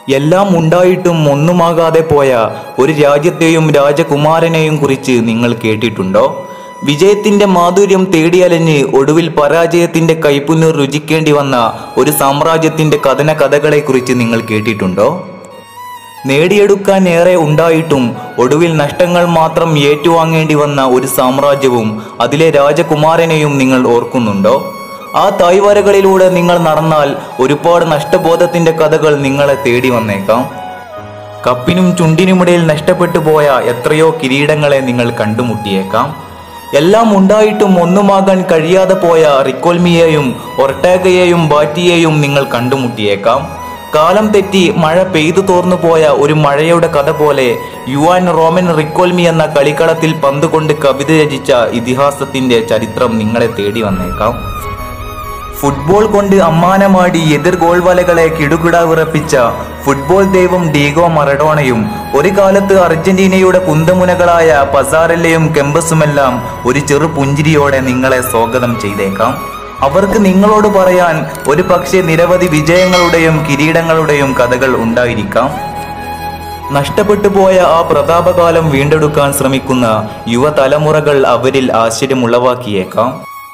എല്ലാം ഉണ്ടായിട്ടും ഒന്നുമാകാതെ പോയ ഒരു രാജ്യത്തെയും രാജകുമാരനെയും കുറിച്ച് നിങ്ങൾ കേട്ടിട്ടുണ്ടോ വിജയത്തിന്റെ മാധുര്യം തേടിയലഞ്ഞ് ഒടുവിൽ പരാജയത്തിന്റെ കൈപ്പുനീർ രുചിക്കേണ്ടി വന്ന ഒരു സാമ്രാജ്യത്തിന്റെ കഥന കഥകളെക്കുറിച്ച് നിങ്ങൾ കേട്ടിട്ടുണ്ടോ നേടിയെടുക്കാൻ ഏറെ ഉണ്ടായിട്ടും ഒടുവിൽ നഷ്ടങ്ങൾ മാത്രം ഏറ്റുവാങ്ങേണ്ടി വന്ന ഒരു സാമ്രാജ്യവും അതിലെ രാജകുമാരനെയും നിങ്ങൾ ഓർക്കുന്നുണ്ടോ ആ തായ്വരകളിലൂടെ നിങ്ങൾ നടന്നാൽ ഒരുപാട് നഷ്ടബോധത്തിന്റെ കഥകൾ നിങ്ങളെ തേടി വന്നേക്കാം കപ്പിനും ചുണ്ടിനുമിടയിൽ നഷ്ടപ്പെട്ടു പോയ എത്രയോ കിരീടങ്ങളെ നിങ്ങൾ കണ്ടുമുട്ടിയേക്കാം എല്ലാം ഉണ്ടായിട്ടും ഒന്നുമാകാൻ കഴിയാതെ പോയ റിക്കോൽമിയെയും ഒർട്ടാഗയെയും ബാറ്റിയെയും നിങ്ങൾ കണ്ടുമുട്ടിയേക്കാം കാലം തെറ്റി മഴ പെയ്തു തോർന്നു പോയ ഒരു മഴയുടെ കഥ പോലെ യുവാൻ റോമൻ റിക്കോൽമി എന്ന കളിക്കളത്തിൽ പന്തുകൊണ്ട് കവിത രചിച്ച ഇതിഹാസത്തിന്റെ ചരിത്രം നിങ്ങളെ തേടി വന്നേക്കാം ഫുട്ബോൾ കൊണ്ട് അമ്മാനമാടി എതിർ ഗോൾ വലകളെ കിടുകിട വിറപ്പിച്ച ഫുട്ബോൾ ദൈവം ഡീഗോ മറഡോണയും ഒരു കാലത്ത് അർജന്റീനയുടെ കുന്തമുനകളായ പസാറല്ലയും കെമ്പസുമെല്ലാം ഒരു ചെറു പുഞ്ചിരിയോടെ നിങ്ങളെ സ്വാഗതം ചെയ്തേക്കാം അവർക്ക് നിങ്ങളോട് പറയാൻ ഒരു പക്ഷേ നിരവധി വിജയങ്ങളുടെയും കിരീടങ്ങളുടെയും കഥകൾ ഉണ്ടായിരിക്കാം നഷ്ടപ്പെട്ടു പോയ ആ പ്രതാപകാലം വീണ്ടെടുക്കാൻ ശ്രമിക്കുന്ന യുവതലമുറകൾ അവരിൽ ആശ്ചര്യമുളവാക്കിയേക്കാം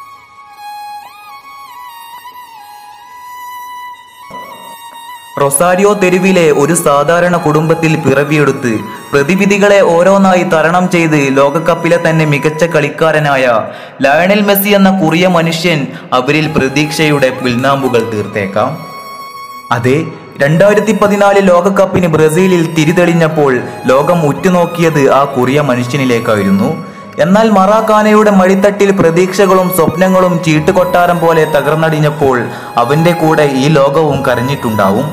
റൊസാരിയോ തെരുവിലെ ഒരു സാധാരണ കുടുംബത്തിൽ പിറവിയെടുത്ത് പ്രതിവിധികളെ ഓരോന്നായി തരണം ചെയ്ത് ലോകകപ്പിലെ തന്നെ മികച്ച കളിക്കാരനായ ലയണൽ മെസ്സി എന്ന കുറിയ മനുഷ്യൻ അവരിൽ പ്രതീക്ഷയുടെ പുൽനാമ്പുകൾ തീർത്തേക്കാം അതെ രണ്ടായിരത്തി പതിനാല് ലോകകപ്പിന് ബ്രസീലിൽ തിരിതെളിഞ്ഞപ്പോൾ ലോകം ഉറ്റുനോക്കിയത് ആ കുറിയ മനുഷ്യനിലേക്കായിരുന്നു എന്നാൽ മറാക്കാനയുടെ മടിത്തട്ടിൽ പ്രതീക്ഷകളും സ്വപ്നങ്ങളും ചീട്ടുകൊട്ടാരം പോലെ തകർന്നടിഞ്ഞപ്പോൾ അവന്റെ കൂടെ ഈ ലോകവും കരഞ്ഞിട്ടുണ്ടാവും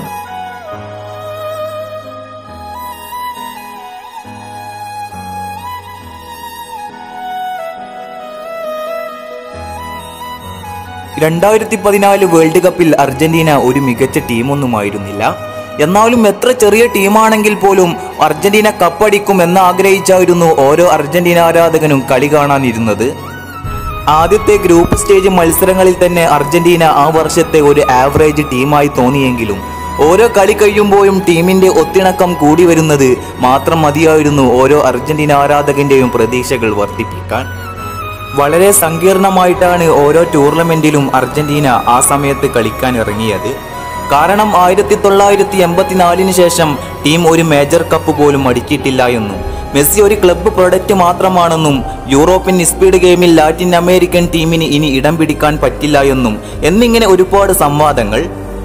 രണ്ടായിരത്തി പതിനാല് വേൾഡ് കപ്പിൽ അർജന്റീന ഒരു മികച്ച ടീമൊന്നുമായിരുന്നില്ല എന്നാലും എത്ര ചെറിയ ടീമാണെങ്കിൽ പോലും അർജന്റീന കപ്പടിക്കും എന്ന് ആഗ്രഹിച്ചായിരുന്നു ഓരോ അർജന്റീന ആരാധകനും കളി കാണാനിരുന്നത് ആദ്യത്തെ ഗ്രൂപ്പ് സ്റ്റേജ് മത്സരങ്ങളിൽ തന്നെ അർജന്റീന ആ വർഷത്തെ ഒരു ആവറേജ് ടീമായി തോന്നിയെങ്കിലും ഓരോ കളി കഴിയുമ്പോഴും ടീമിന്റെ ഒത്തിണക്കം കൂടി വരുന്നത് മാത്രം മതിയായിരുന്നു ഓരോ അർജന്റീന ആരാധകന്റെയും പ്രതീക്ഷകൾ വർദ്ധിപ്പിക്കാൻ വളരെ സങ്കീർണമായിട്ടാണ് ഓരോ ടൂർണമെന്റിലും അർജന്റീന ആ സമയത്ത് കളിക്കാൻ ഇറങ്ങിയത് കാരണം ആയിരത്തി തൊള്ളായിരത്തി എൺപത്തിനാലിന് ശേഷം ടീം ഒരു മേജർ കപ്പ് പോലും അടിച്ചിട്ടില്ല എന്നും മെസ്സി ഒരു ക്ലബ്ബ് പ്രൊഡക്റ്റ് മാത്രമാണെന്നും യൂറോപ്യൻ സ്പീഡ് ഗെയിമിൽ ലാറ്റിൻ അമേരിക്കൻ ടീമിന് ഇനി ഇടം പിടിക്കാൻ പറ്റില്ല എന്നും എന്നിങ്ങനെ ഒരുപാട് സംവാദങ്ങൾ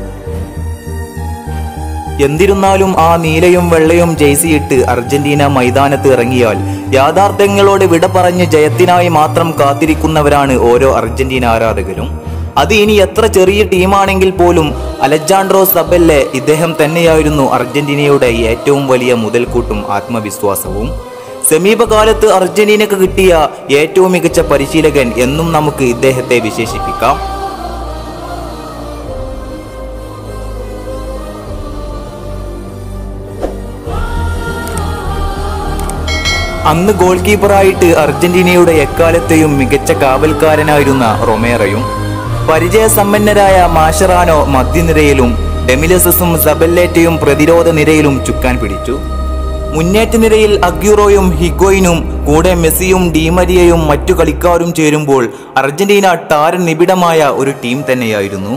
എന്തിരുന്നാലും ആ നീലയും വെള്ളയും ജേഴ്സിയിട്ട് അർജന്റീന മൈതാനത്ത് ഇറങ്ങിയാൽ യാഥാർത്ഥ്യങ്ങളോട് വിട പറഞ്ഞ് ജയത്തിനായി മാത്രം കാത്തിരിക്കുന്നവരാണ് ഓരോ അർജന്റീന ആരാധകരും അത് ഇനി എത്ര ചെറിയ ടീമാണെങ്കിൽ പോലും അലജാൻഡ്രോ സബെല്ലെ ഇദ്ദേഹം തന്നെയായിരുന്നു അർജന്റീനയുടെ ഏറ്റവും വലിയ മുതൽക്കൂട്ടും ആത്മവിശ്വാസവും സമീപകാലത്ത് അർജന്റീനക്ക് കിട്ടിയ ഏറ്റവും മികച്ച പരിശീലകൻ എന്നും നമുക്ക് ഇദ്ദേഹത്തെ വിശേഷിപ്പിക്കാം അന്ന് ഗോൾ കീപ്പറായിട്ട് അർജന്റീനയുടെ എക്കാലത്തെയും മികച്ച കാവൽക്കാരനായിരുന്ന റൊമേറയും പരിചയസമ്പന്നരായ മാഷറാനോ മധ്യനിരയിലും ഡെമിലസസും സബല്ലേറ്റയും പ്രതിരോധ നിരയിലും ചുക്കാൻ പിടിച്ചു മുന്നേറ്റ നിരയിൽ അഗ്യൂറോയും ഹിഗോയിനും കൂടെ മെസ്സിയും ഡീമരിയയും മറ്റു കളിക്കാരും ചേരുമ്പോൾ അർജന്റീന ടാരൻ നിബിഡമായ ഒരു ടീം തന്നെയായിരുന്നു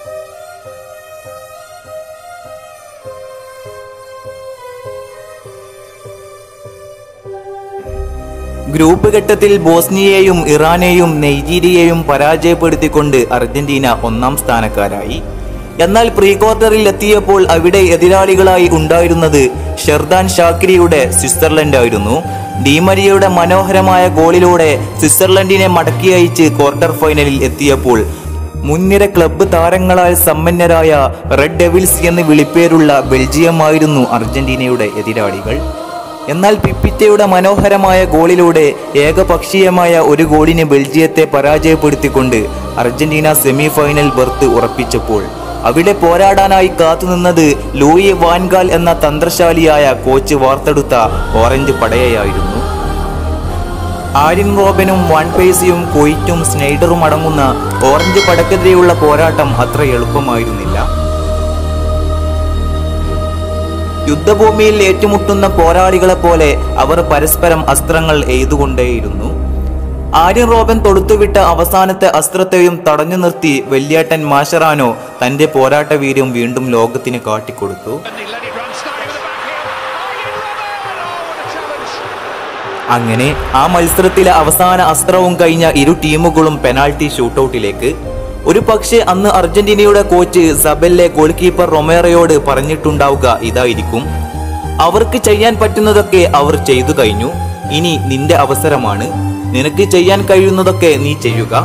ഗ്രൂപ്പ് ഘട്ടത്തിൽ ബോസ്നിയയെയും ഇറാനെയും നൈജീരിയയും പരാജയപ്പെടുത്തിക്കൊണ്ട് അർജന്റീന ഒന്നാം സ്ഥാനക്കാരായി എന്നാൽ പ്രീ ക്വാർട്ടറിൽ എത്തിയപ്പോൾ അവിടെ എതിരാളികളായി ഉണ്ടായിരുന്നത് ഷെർദാൻ ഷാക്കിരിയുടെ സ്വിറ്റ്സർലൻഡ് ആയിരുന്നു ഡീമരിയയുടെ മനോഹരമായ ഗോളിലൂടെ സ്വിറ്റ്സർലൻഡിനെ മടക്കി അയച്ച് ക്വാർട്ടർ ഫൈനലിൽ എത്തിയപ്പോൾ മുൻനിര ക്ലബ്ബ് താരങ്ങളാൽ സമ്പന്നരായ റെഡ് ഡെവിൾസ് എന്ന് വിളിപ്പേരുള്ള ബെൽജിയമായിരുന്നു അർജന്റീനയുടെ എതിരാളികൾ എന്നാൽ പിപ്പിറ്റയുടെ മനോഹരമായ ഗോളിലൂടെ ഏകപക്ഷീയമായ ഒരു ഗോളിന് ബെൽജിയത്തെ പരാജയപ്പെടുത്തിക്കൊണ്ട് അർജന്റീന സെമി ഫൈനൽ ബർത്ത് ഉറപ്പിച്ചപ്പോൾ അവിടെ പോരാടാനായി കാത്തുനിന്നത് ലൂയി വാൻഗാൽ എന്ന തന്ത്രശാലിയായ കോച്ച് വാർത്തെടുത്ത ഓറഞ്ച് പടയയായിരുന്നു ആര്യൻ റോബനും വാൻ പേസിയും കൊയ്റ്റും സ്നൈഡറും അടങ്ങുന്ന ഓറഞ്ച് പടക്കെതിരെയുള്ള പോരാട്ടം അത്ര എളുപ്പമായിരുന്നില്ല യുദ്ധഭൂമിയിൽ ഏറ്റുമുട്ടുന്ന പോരാളികളെ പോലെ അവർ പരസ്പരം അസ്ത്രങ്ങൾ എയ്തുകൊണ്ടേയിരുന്നു ആര്യൻ റോബൻ തൊടുത്തുവിട്ട അവസാനത്തെ അസ്ത്രത്തെയും തടഞ്ഞു നിർത്തി വെല്ലേട്ടൻ മാഷറാനോ തന്റെ പോരാട്ട വീര്യം വീണ്ടും ലോകത്തിന് കാട്ടിക്കൊടുത്തു He let it run, starting with the back heel. Arjen Robben! Oh, what a challenge! അങ്ങനെ ആ മത്സരത്തിലെ അവസാന അസ്ത്രവും കഴിഞ്ഞ ഇരു ടീമുകളും പെനാൾട്ടി ഷൂട്ടൌട്ടിലേക്ക് ഒരു പക്ഷേ അന്ന് അർജന്റീനയുടെ കോച്ച് സബെല്ലെ ഗോൾ കീപ്പർ റൊമേറയോട് പറഞ്ഞിട്ടുണ്ടാവുക ഇതായിരിക്കും അവർക്ക് ചെയ്യാൻ പറ്റുന്നതൊക്കെ അവർ ചെയ്തു കഴിഞ്ഞു ഇനി നിന്റെ അവസരമാണ് നിനക്ക് ചെയ്യാൻ കഴിയുന്നതൊക്കെ നീ ചെയ്യുക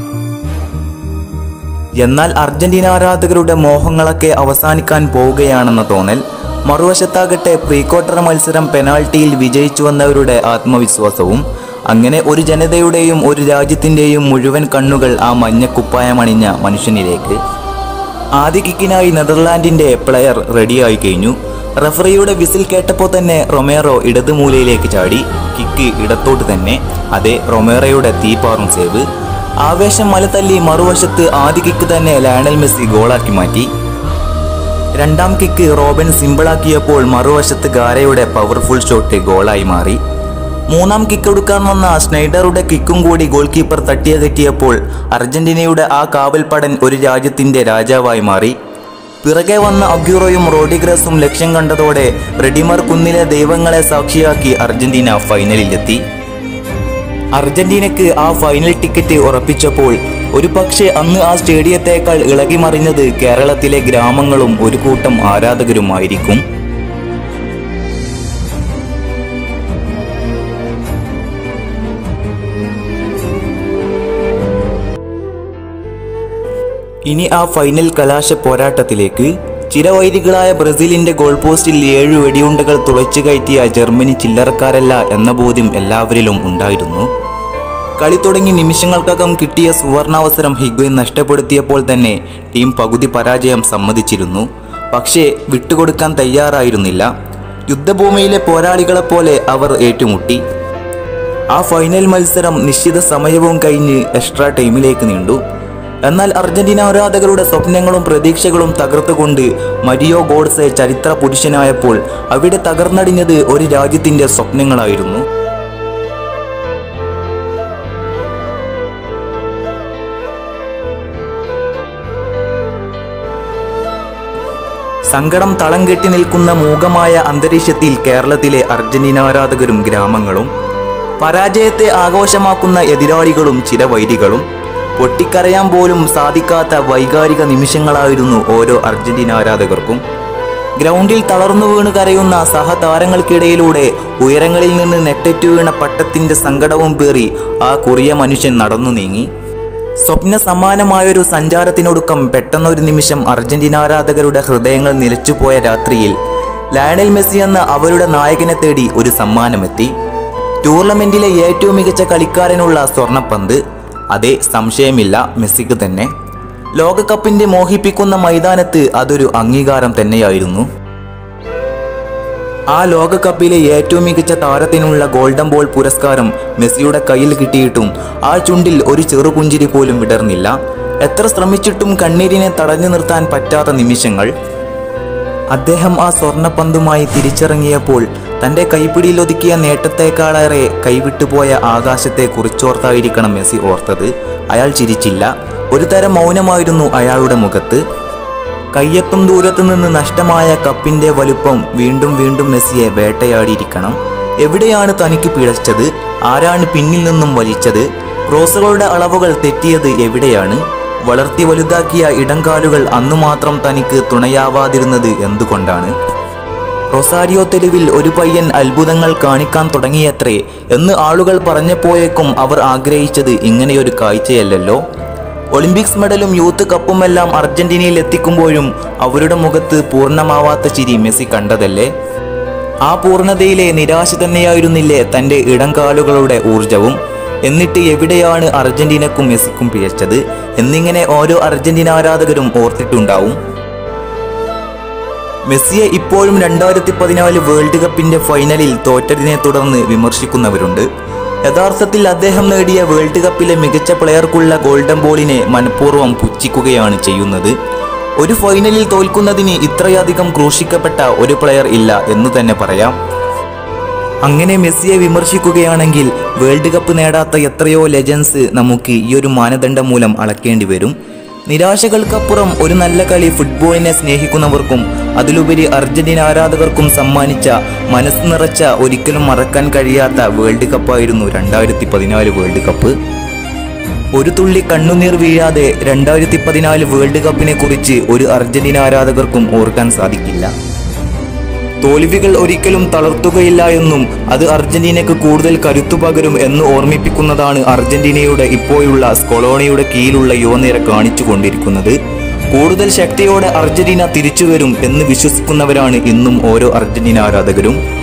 എന്നാൽ അർജന്റീന ആരാധകരുടെ മോഹങ്ങളൊക്കെ അവസാനിക്കാൻ പോവുകയാണെന്ന തോന്നൽ മറുവശത്താകട്ടെ പ്രീ ക്വാർട്ടർ മത്സരം പെനാൾട്ടിയിൽ വിജയിച്ചു വന്നവരുടെ ആത്മവിശ്വാസവും അങ്ങനെ ഒരു ജനതയുടെയും ഒരു രാജ്യത്തിന്റെയും മുഴുവൻ കണ്ണുകൾ ആ മഞ്ഞക്കുപ്പായമണിഞ്ഞ മനുഷ്യനിലേക്ക് ആദ്യ കിക്കിനായി നെതർലാൻഡിന്റെ പ്ലെയർ റെഡിയായി കഴിഞ്ഞു റഫറിയുടെ വിസിൽ കേട്ടപ്പോൾ തന്നെ റൊമേറോ ഇടതുമൂലയിലേക്ക് ചാടി കിക്ക് ഇടത്തോട്ട് തന്നെ അതെ റൊമേറോയുടെ തീപ്പാറും സേവ് ആവേശം മലതല്ലി മറുവശത്ത് ആദ്യ കിക്ക് തന്നെ ലയണൽ മെസ്സി ഗോളാക്കി മാറ്റി രണ്ടാം കിക്ക് റോബൻ സിമ്പിളാക്കിയപ്പോൾ മറുവശത്ത് ഗാരയുടെ പവർഫുൾ ഷോട്ട് ഗോളായി മാറി മൂന്നാം കിക്ക് എടുക്കാൻ വന്ന സ്നൈഡറുടെ കിക്കും കൂടി ഗോൾ കീപ്പർ തട്ടിയകറ്റിയപ്പോൾ അർജന്റീനയുടെ ആ കാവൽപ്പടൻ ഒരു രാജ്യത്തിന്റെ രാജാവായി മാറി പിറകെ വന്ന അഗ്യൂറോയും റോഡിഗ്രസും ലക്ഷ്യം കണ്ടതോടെ റെഡിമർ കുന്നിലെ ദൈവങ്ങളെ സാക്ഷിയാക്കി അർജന്റീന ഫൈനലിലെത്തി അർജന്റീനക്ക് ആ ഫൈനൽ ടിക്കറ്റ് ഉറപ്പിച്ചപ്പോൾ ഒരു പക്ഷേ അന്ന് ആ സ്റ്റേഡിയത്തേക്കാൾ ഇളകി മറിഞ്ഞത് കേരളത്തിലെ ഗ്രാമങ്ങളും ഒരു കൂട്ടം ആരാധകരുമായിരിക്കും ഇനി ആ ഫൈനൽ കലാശ പോരാട്ടത്തിലേക്ക് ചിരവൈരികളായ ബ്രസീലിന്റെ ഗോൾ പോസ്റ്റിൽ ഏഴു വെടിയുണ്ടകൾ തുളച്ചു കയറ്റിയ ജർമ്മനി ചില്ലറക്കാരല്ല എന്ന ബോധ്യം എല്ലാവരിലും ഉണ്ടായിരുന്നു കളി തുടങ്ങി നിമിഷങ്ങൾക്കകം കിട്ടിയ സുവർണാവസരം ഹിഗ്വൈൻ നഷ്ടപ്പെടുത്തിയപ്പോൾ തന്നെ ടീം പകുതി പരാജയം സമ്മതിച്ചിരുന്നു പക്ഷേ വിട്ടുകൊടുക്കാൻ തയ്യാറായിരുന്നില്ല യുദ്ധഭൂമിയിലെ പോരാളികളെപ്പോലെ അവർ ഏറ്റുമുട്ടി ആ ഫൈനൽ മത്സരം നിശ്ചിത സമയവും കഴിഞ്ഞ് എക്സ്ട്രാ ടൈമിലേക്ക് നീണ്ടു എന്നാൽ അർജന്റീന ആരാധകരുടെ സ്വപ്നങ്ങളും പ്രതീക്ഷകളും തകർത്തുകൊണ്ട് മരിയോ ഗോഡ്സെ ചരിത്ര പുരുഷനായപ്പോൾ അവിടെ തകർന്നടിഞ്ഞത് ഒരു രാജ്യത്തിന്റെ സ്വപ്നങ്ങളായിരുന്നു സങ്കടം തളം കെട്ടി നിൽക്കുന്ന മൂകമായ അന്തരീക്ഷത്തിൽ കേരളത്തിലെ അർജന്റീന ആരാധകരും ഗ്രാമങ്ങളും പരാജയത്തെ ആഘോഷമാക്കുന്ന എതിരാളികളും ചിരവൈരികളും പൊട്ടിക്കരയാൻ പോലും സാധിക്കാത്ത വൈകാരിക നിമിഷങ്ങളായിരുന്നു ഓരോ അർജന്റീന ആരാധകർക്കും ഗ്രൗണ്ടിൽ തളർന്നു വീണ് കരയുന്ന സഹതാരങ്ങൾക്കിടയിലൂടെ ഉയരങ്ങളിൽ നിന്ന് നെട്ടറ്റു വീണ പട്ടത്തിന്റെ സങ്കടവും പേറി ആ കുറിയ മനുഷ്യൻ നടന്നു നീങ്ങി സ്വപ്ന സമാനമായൊരു സഞ്ചാരത്തിനൊടുക്കം പെട്ടെന്നൊരു നിമിഷം അർജന്റീന ആരാധകരുടെ ഹൃദയങ്ങൾ നിലച്ചുപോയ രാത്രിയിൽ ലയണൽ മെസ്സി എന്ന അവരുടെ നായകനെ തേടി ഒരു സമ്മാനമെത്തി ടൂർണമെന്റിലെ ഏറ്റവും മികച്ച കളിക്കാരനുള്ള സ്വർണപ്പന്ത് അതേ സംശയമില്ല മെസ്സിക്ക് തന്നെ ലോകകപ്പിന്റെ മോഹിപ്പിക്കുന്ന മൈതാനത്ത് അതൊരു അംഗീകാരം തന്നെയായിരുന്നു ആ ലോകകപ്പിലെ ഏറ്റവും മികച്ച താരത്തിനുള്ള ഗോൾഡൻ ബോൾ പുരസ്കാരം മെസ്സിയുടെ കയ്യിൽ കിട്ടിയിട്ടും ആ ചുണ്ടിൽ ഒരു ചെറുപുഞ്ചിരി പോലും വിടർന്നില്ല എത്ര ശ്രമിച്ചിട്ടും കണ്ണീരിനെ തടഞ്ഞു നിർത്താൻ പറ്റാത്ത നിമിഷങ്ങൾ അദ്ദേഹം ആ സ്വർണപ്പന്തുമായി തിരിച്ചിറങ്ങിയപ്പോൾ തന്റെ കൈപ്പിടിയിൽ ഒതുക്കിയ നേട്ടത്തെക്കാളേറെ കൈവിട്ടുപോയ ആകാശത്തെ കുറിച്ചോർത്തായിരിക്കണം മെസ്സി ഓർത്തത് അയാൾ ചിരിച്ചില്ല ഒരു തരം മൗനമായിരുന്നു അയാളുടെ മുഖത്ത് കയ്യെത്തും ദൂരത്തു നിന്ന് നഷ്ടമായ കപ്പിന്റെ വലുപ്പം വീണ്ടും വീണ്ടും മെസ്സിയെ വേട്ടയാടിയിരിക്കണം എവിടെയാണ് തനിക്ക് പിഴച്ചത് ആരാണ് പിന്നിൽ നിന്നും വലിച്ചത് ക്രോസുകളുടെ അളവുകൾ തെറ്റിയത് എവിടെയാണ് വളർത്തി വലുതാക്കിയ ഇടംകാലുകൾ അന്നു മാത്രം തനിക്ക് തുണയാവാതിരുന്നത് എന്തുകൊണ്ടാണ് റൊസാരിയോ തെരുവിൽ ഒരു പയ്യൻ അത്ഭുതങ്ങൾ കാണിക്കാൻ തുടങ്ങിയത്രേ എന്ന് ആളുകൾ പറഞ്ഞപ്പോയേക്കും അവർ ആഗ്രഹിച്ചത് ഇങ്ങനെയൊരു കാഴ്ചയല്ലല്ലോ ഒളിമ്പിക്സ് മെഡലും യൂത്ത് കപ്പുമെല്ലാം അർജന്റീനയിൽ എത്തിക്കുമ്പോഴും അവരുടെ മുഖത്ത് പൂർണ്ണമാവാത്ത ചിരി മെസ്സി കണ്ടതല്ലേ ആ പൂർണ്ണതയിലെ നിരാശ തന്നെയായിരുന്നില്ലേ തന്റെ ഇടംകാലുകളുടെ ഊർജവും എന്നിട്ട് എവിടെയാണ് അർജന്റീനക്കും മെസ്സിക്കും പിഴച്ചത് എന്നിങ്ങനെ ഓരോ അർജന്റീന ആരാധകരും ഓർത്തിട്ടുണ്ടാവും മെസ്സിയെ ഇപ്പോഴും രണ്ടായിരത്തി പതിനാല് വേൾഡ് കപ്പിന്റെ ഫൈനലിൽ തോറ്റതിനെ തുടർന്ന് വിമർശിക്കുന്നവരുണ്ട് യഥാർത്ഥത്തിൽ അദ്ദേഹം നേടിയ വേൾഡ് കപ്പിലെ മികച്ച പ്ലെയർക്കുള്ള ഗോൾഡൻ ബോളിനെ മനഃപൂർവ്വം പുച്ഛിക്കുകയാണ് ചെയ്യുന്നത് ഒരു ഫൈനലിൽ തോൽക്കുന്നതിന് ഇത്രയധികം ക്രൂശിക്കപ്പെട്ട ഒരു പ്ലെയർ ഇല്ല എന്ന് തന്നെ പറയാം അങ്ങനെ മെസ്സിയെ വിമർശിക്കുകയാണെങ്കിൽ വേൾഡ് കപ്പ് നേടാത്ത എത്രയോ ലെജൻസ് നമുക്ക് ഈ ഒരു മാനദണ്ഡം മൂലം അളക്കേണ്ടി വരും നിരാശകൾക്കപ്പുറം ഒരു നല്ല കളി ഫുട്ബോളിനെ സ്നേഹിക്കുന്നവർക്കും അതിലുപരി അർജന്റീന ആരാധകർക്കും സമ്മാനിച്ച മനസ്സ് നിറച്ച ഒരിക്കലും മറക്കാൻ കഴിയാത്ത വേൾഡ് കപ്പായിരുന്നു രണ്ടായിരത്തി പതിനാല് വേൾഡ് കപ്പ് ഒരു തുള്ളി കണ്ണുനീർ വീഴാതെ രണ്ടായിരത്തി പതിനാല് വേൾഡ് കപ്പിനെ കുറിച്ച് ഒരു അർജന്റീന ആരാധകർക്കും ഓർക്കാൻ സാധിക്കില്ല തോൽവികൾ ഒരിക്കലും തളർത്തുകയില്ല എന്നും അത് അർജന്റീനയ്ക്ക് കൂടുതൽ കരുത്തു പകരും എന്ന് ഓർമ്മിപ്പിക്കുന്നതാണ് അർജന്റീനയുടെ ഇപ്പോഴുള്ള സ്കൊളോണിയുടെ കീഴിലുള്ള യുവനിര കാണിച്ചു കൊണ്ടിരിക്കുന്നത് കൂടുതൽ ശക്തിയോടെ അർജന്റീന തിരിച്ചു വരും എന്ന് വിശ്വസിക്കുന്നവരാണ് ഇന്നും ഓരോ അർജന്റീന ആരാധകരും